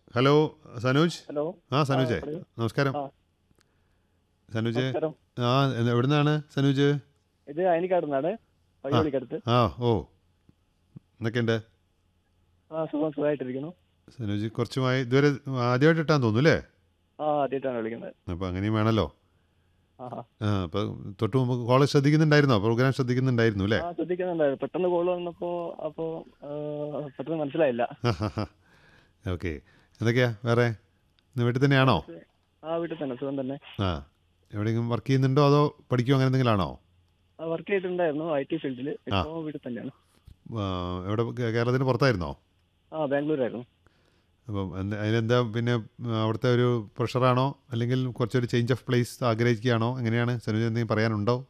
Hello Sanoj hello ആ സനോജേ ആ, പറയൂ. നമസ്കാരം ആ. സനോജ് നമസ്കാരം ആ എ- എവിടുന്നാണ് സനോജ് ഇത് അയനിക്കാട് നിന്നാണ് പയ്യോളിക്കടുത്ത് ആ ഓ എന്നൊക്കെയുണ്ട് ആ സുഖം സുഖമായിട്ടിരിക്കുന്നു സനോജ് കുറച്ചുമായി ഇതുവരെ ആദ്യമായിട്ട് ഇട്ടാന്ന് തോന്നുന്നു അല്ലേ ആ ആദ്യമായിട്ടാണ് വിളിക്കുന്നത് അപ്പോൾ അങ്ങനെയും വേണമല്ലോ ആ ആ. ആ അപ്പോൾ തൊട്ട് മുമ്പ് കോളേജ് ശ്രദ്ധിക്കുന്നുണ്ടായിരുന്നോ പ്രോഗ്രാം ശ്രദ്ധിക്കുന്നുണ്ടായിരുന്നു അല്ലേ ആ ശ്രദ്ധിക്കുന്നുണ്ടായിരുന്നു പെട്ടെന്ന് കോൾ വന്നപ്പോ അപ്പോ ആ, പെട്ടെന്ന് മനസ്സിലായില്ല ഓക്കെ എന്തൊക്കെയാ വേറെ ഇന്ന് വീട്ടിൽ തന്നെയാണോ ആ വീട്ടിൽ തന്നെ സുഖം തന്നെ ആ എവിടെയെങ്കിലും വർക്ക് ചെയ്യുന്നുണ്ടോ അതോ പഠിക്കുമോ അങ്ങനെ എന്തെങ്കിലും ആണോ വർക്ക് ചെയ്തിട്ടുണ്ടായിരുന്നു ഐ ടി ഫീൽഡിൽ ഇപ്പോ വീട്ടിൽ തന്നെയാണ് ആ, എവിടെ കേ- കേരളത്തിന് പുറത്തായിരുന്നോ ആ ബാംഗ്ലൂരായിരുന്നു അപ്പം എന്ത് അതിനെന്താ പിന്നെ ആ, അവിടുത്തെ ഒരു പ്രഷറാണോ അല്ലെങ്കിൽ കുറച്ചൊരു ചേഞ്ച് ഓഫ് പ്ലേസ് ആഗ്രഹിക്കുകയാണോ എങ്ങനെയാണ് സനുജ് എന്തെങ്കിലും പറയാനുണ്ടോ